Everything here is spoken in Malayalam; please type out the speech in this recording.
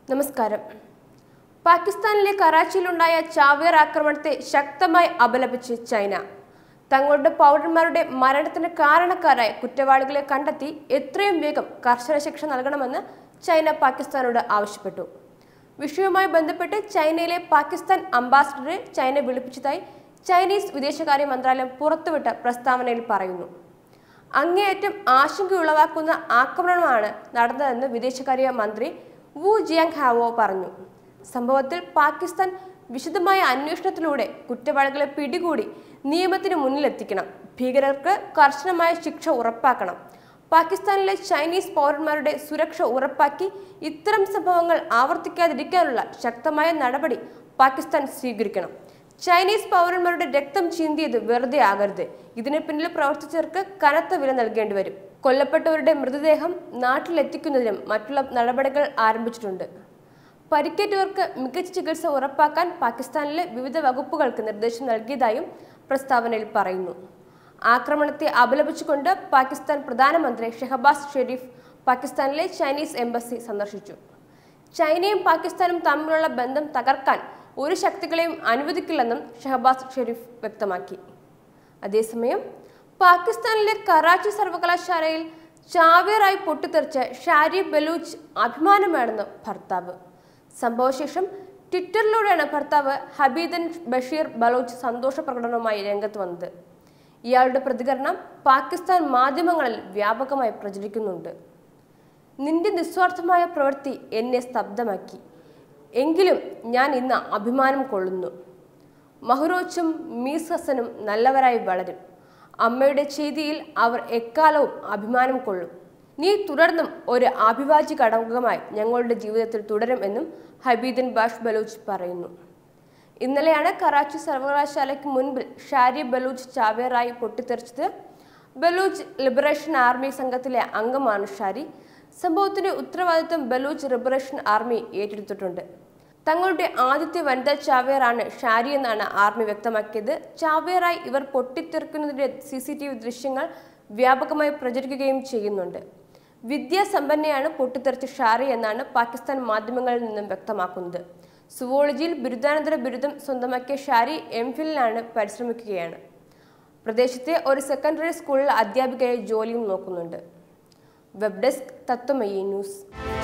നമസ്കാരം പാകിസ്ഥാനിലെ കറാച്ചിയിലുണ്ടായ ചാവേർ ആക്രമണത്തെ ശക്തമായി അപലപിച്ച് ചൈന തങ്ങളുടെ പൗരന്മാരുടെ മരണത്തിന് കാരണക്കാരായ കുറ്റവാളികളെ കണ്ടെത്തി എത്രയും വേഗം കർശന ശിക്ഷ നൽകണമെന്ന് ചൈന പാകിസ്ഥാനോട് ആവശ്യപ്പെട്ടു വിഷയവുമായി ബന്ധപ്പെട്ട് ചൈനയിലെ പാകിസ്ഥാൻ അംബാസഡറെ ചൈന വിളിപ്പിച്ചതായി ചൈനീസ് വിദേശകാര്യ മന്ത്രാലയം പുറത്തുവിട്ട പ്രസ്താവനയിൽ പറയുന്നു അങ്ങേയറ്റം ആശങ്കയുളവാക്കുന്ന ആക്രമണമാണ് നടന്നതെന്ന് വിദേശകാര്യ മന്ത്രി വു ജിയാങ് ഹാവോ പറഞ്ഞു സംഭവത്തിൽ പാകിസ്ഥാൻ വിശദമായ അന്വേഷണത്തിലൂടെ കുറ്റവാളികളെ പിടികൂടി നിയമത്തിന് മുന്നിലെത്തിക്കണം ഭീകരർക്ക് കർശനമായ ശിക്ഷ ഉറപ്പാക്കണം പാകിസ്ഥാനിലെ ചൈനീസ് പൗരന്മാരുടെ സുരക്ഷ ഉറപ്പാക്കി ഇത്തരം സംഭവങ്ങൾ ആവർത്തിക്കാതിരിക്കാനുള്ള ശക്തമായ നടപടി പാകിസ്ഥാൻ സ്വീകരിക്കണം ചൈനീസ് പൗരന്മാരുടെ രക്തം ചീന്തിയത് വെറുതെ ആകരുത് ഇതിന് പിന്നിൽ പ്രവർത്തിച്ചവർക്ക് കനത്ത വില നൽകേണ്ടി വരും കൊല്ലപ്പെട്ടവരുടെ മൃതദേഹം നാട്ടിലെത്തിക്കുന്നതിനും മറ്റുള്ള നടപടികൾ ആരംഭിച്ചിട്ടുണ്ട് പരിക്കേറ്റവർക്ക് മികച്ച ചികിത്സ ഉറപ്പാക്കാൻ പാകിസ്ഥാനിലെ വിവിധ വകുപ്പുകൾക്ക് നിർദ്ദേശം നൽകിയതായും പ്രസ്താവനയിൽ പറയുന്നു ആക്രമണത്തെ അപലപിച്ചുകൊണ്ട് പാകിസ്ഥാൻ പ്രധാനമന്ത്രി ഷെഹബാസ് ഷെരീഫ് പാകിസ്ഥാനിലെ ചൈനീസ് എംബസി സന്ദർശിച്ചു ചൈനയും പാകിസ്ഥാനും തമ്മിലുള്ള ബന്ധം തകർക്കാൻ ഒരു ശക്തികളെയും അനുവദിക്കില്ലെന്നും ഷഹബാസ് ഷെരീഫ് വ്യക്തമാക്കി അതേസമയം പാകിസ്ഥാനിലെ കറാച്ചി സർവകലാശാലയിൽ ചാവേറായി പൊട്ടിത്തെറിച്ച ഷാരി ബലൂച്ച് അഭിമാനമാണെന്ന് ഭർത്താവ് സംഭവശേഷം ട്വിറ്ററിലൂടെയാണ് ഭർത്താവ് ഹബീദൻ ബഷീർ ബലൂച്ച് സന്തോഷ പ്രകടനവുമായി രംഗത്ത് വന്നത് ഇയാളുടെ പ്രതികരണം പാകിസ്ഥാൻ മാധ്യമങ്ങളിൽ വ്യാപകമായി പ്രചരിക്കുന്നുണ്ട് നിന്റെ നിസ്വാർത്ഥമായ പ്രവൃത്തി എന്നെ സ്തബ്ധമാക്കി എങ്കിലും ഞാൻ ഇന്ന് അഭിമാനം കൊള്ളുന്നു മഹുറോച്ചും മീസ് ഹസനും നല്ലവരായി വളരും അമ്മയുടെ ചെയ്തിയിൽ അവർ എക്കാലവും അഭിമാനം കൊള്ളും നീ തുടർന്നും ഒരു അഭിവാജ്യ ഘടകമായി ഞങ്ങളുടെ ജീവിതത്തിൽ തുടരും എന്നും ഹബീദൻ ബാഷ് ബലൂച്ച് പറയുന്നു ഇന്നലെയാണ് കറാച്ചി സർവകലാശാലയ്ക്ക് മുൻപിൽ ഷാരി ബലൂച്ച് ചാവേറായി പൊട്ടിത്തെറിച്ചത് ബലൂച്ച് ലിബറേഷൻ ആർമി സംഘത്തിലെ അംഗമാണ് ഷാരി സംഭവത്തിന്റെ ഉത്തരവാദിത്വം ബലൂച്ച് ലിബറേഷൻ ആർമി ഏറ്റെടുത്തിട്ടുണ്ട് തങ്ങളുടെ ആദ്യത്തെ വനിതാ ചാവേറാണ് ഷാരി എന്നാണ് ആർമി വ്യക്തമാക്കിയത് ചാവേറായി ഇവർ പൊട്ടിത്തെറിക്കുന്നതിന്റെ സി സി ടി വി ദൃശ്യങ്ങൾ വ്യാപകമായി പ്രചരിക്കുകയും ചെയ്യുന്നുണ്ട് വിദ്യാസമ്പന്നയാണ് പൊട്ടിത്തെറിച്ച ഷാരി എന്നാണ് പാകിസ്ഥാൻ മാധ്യമങ്ങളിൽ നിന്നും വ്യക്തമാക്കുന്നത് സുവോളജിയിൽ ബിരുദാനന്തര ബിരുദം സ്വന്തമാക്കിയ ഷാരി എം ഫിലിനാണ് പരിശ്രമിക്കുകയാണ് പ്രദേശത്തെ ഒരു സെക്കൻഡറി സ്കൂളിൽ അധ്യാപികയായി ജോലിയും നോക്കുന്നുണ്ട് വെബ് ഡെസ്ക് തത്വമയി ന്യൂസ്